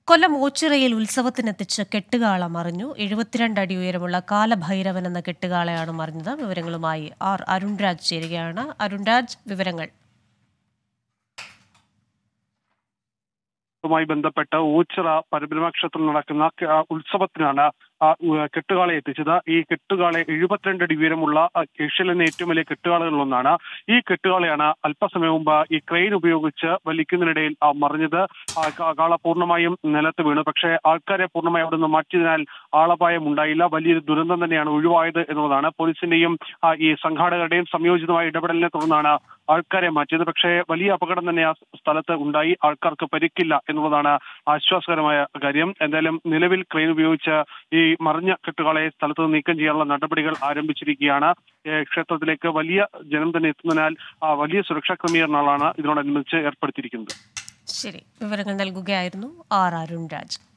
കൊല്ലം ഓച്ചിറയിൽ ഉത്സവത്തിനെത്തിച്ച് കെട്ടുകാള മറിഞ്ഞു എഴുപത്തിരണ്ട് അടി ഉയരമുള്ള കാലഭൈരവൻ എന്ന കെട്ടുകാളയാണ് മറിഞ്ഞത് വിവരങ്ങളുമായി ആർ അരുൺരാജ് ചേരുകയാണ് അരുൺരാജ് വിവരങ്ങൾ ുമായി ബന്ധപ്പെട്ട് ഓച്ചിറ പരബ്രഹ്മ ക്ഷേത്രത്തിൽ നടക്കുന്ന ക- ആ ഉത്സവത്തിനാണ് ആ ഉ- കെട്ടുകാളയെ എത്തിച്ചത് ഈ കെട്ടുകാളെ എഴുപത്തിരണ്ട് അടി ഉയരമുള്ള ആ, ഏഷ്യയിലെ ഏറ്റവും വലിയ കെട്ടുകാളകളിലൊന്നാണ് ഈ കെട്ടുകാളയാണ് അല്പസമയം മുമ്പ് ഈ ക്രെയിൻ ഉപയോഗിച്ച് വലിക്കുന്നതിനിടയിൽ ആ, മറിഞ്ഞത് ആ, ക- കാള പൂർണ്ണമായും നിലത്ത് വീണു പക്ഷേ ആൾക്കാരെ പൂർണ്ണമായും അവിടെ നിന്ന് മാറ്റിയതിനാൽ ആളപായം ഉണ്ടായില്ല വലിയൊരു ദുരന്തം തന്നെയാണ് ഒഴിവായത് എന്നുള്ളതാണ് പോലീസിന്റെയും ആ, ഈ സംഘാടകരുടെയും സംയോജിതമായ ഇടപെടലിനെ തുടർന്നാണ് ആൾക്കാരെ മാറ്റിയത് പക്ഷേ വലിയ അപകടം തന്നെ ആ സ്ഥലത്ത് ഉണ്ടായി ആൾക്കാർക്ക് പരിക്കില്ല എന്നുള്ളതാണ് ആശ്വാസകരമായ കാര്യം എന്തായാലും നിലവിൽ ക്രെയിൻ ഉപയോഗിച്ച് ഈ മറിഞ്ഞ കെട്ടുകളെ സ്ഥലത്ത് നിന്ന് നീക്കം ചെയ്യാനുള്ള നടപടികൾ ആരംഭിച്ചിരിക്കുകയാണ് ഏ, ക്ഷേത്രത്തിലേക്ക് വലിയ ജനം തന്നെ എത്തുന്നതിനാൽ ആ, വലിയ സുരക്ഷാ ക്രമീകരണങ്ങളാണ് ഇതിനോടനുബന്ധിച്ച് ഏർപ്പെടുത്തിയിരിക്കുന്നത് ശരി വിവരങ്ങൾ നൽകുകയായിരുന്നു ആർ അരുൺരാജ്